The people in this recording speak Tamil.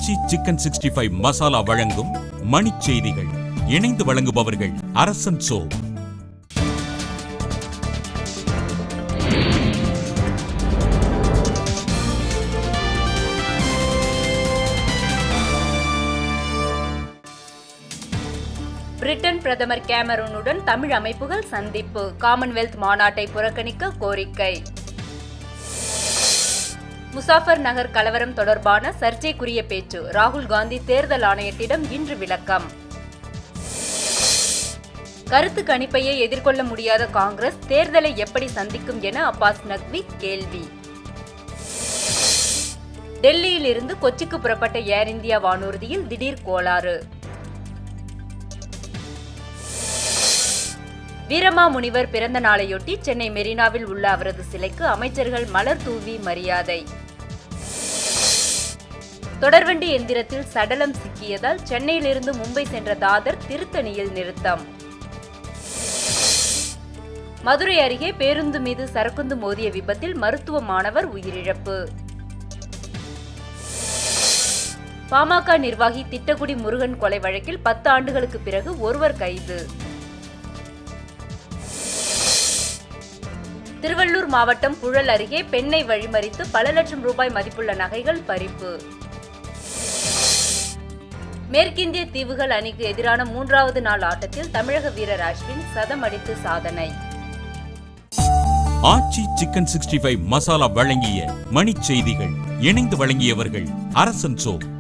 ஆச்சி சிக்கன் சிக்ஸ்டி ஃபைவ் மசாலா வழங்கும் மணிச் செய்திகள் இணைந்து வழங்குபவர்கள் அரசன் சோ பிரிட்டன் பிரதமர் கேமரூனுடன் தமிழ் அமைப்புகள் சந்திப்பு காமன்வெல்த் மாநாட்டை புறக்கணிக்க கோரிக்கை முசாஃபர் நகர் கலவரம் தொடர்பான சர்ச்சைக்குரிய பேச்சு ராகுல் காந்தி தேர்தல் ஆணையத்திடம் இன்று விளக்கம் கருத்து கணிப்பையை எதிர்கொள்ள முடியாத காங்கிரஸ் தேர்தலை எப்படி சந்திக்கும் என அப்பாஸ் நக்வி கேள்வி டெல்லியில் இருந்து கொச்சிக்கு புறப்பட்ட ஏர் இந்தியா வானூர்தியில் திடீர் கோளாறு வீரமா முனிவர் பிறந்த நாளையொட்டி சென்னை மெரினாவில் உள்ள அவரது சிலைக்கு அமைச்சர்கள் மலர் தூவி மரியாதை தொடர்வண்டி எந்திரத்தில் சடலம் சிக்கியதால் சென்னையிலிருந்து மும்பை சென்ற தாதர் திருத்தணியில் நிறுத்தம் மதுரை அருகே பேருந்து மீது சரக்குந்து மோதிய விபத்தில் மருத்துவ மாணவர் உயிரிழப்பு பாமக நிர்வாகி திட்டக்குடி முருகன் கொலை வழக்கில் பத்து ஆண்டுகளுக்கு பிறகு ஒருவர் கைது திருவள்ளூர் மாவட்டம் புழல் அருகே பெண்ணை வழிமறித்து பல லட்சம் ரூபாய் மதிப்புள்ள நகைகள் பறிப்பு மேற்கிந்திய தீவுகள் அணிக்கு எதிரான மூன்றாவது நாள் ஆட்டத்தில் தமிழக வீரர் அஸ்வின் சதம் அடித்து சாதனை Aachi chicken sixty five masala வழங்கிய மணிச் செய்திகள் இணைந்து வழங்கியவர்கள் அரசன் சோ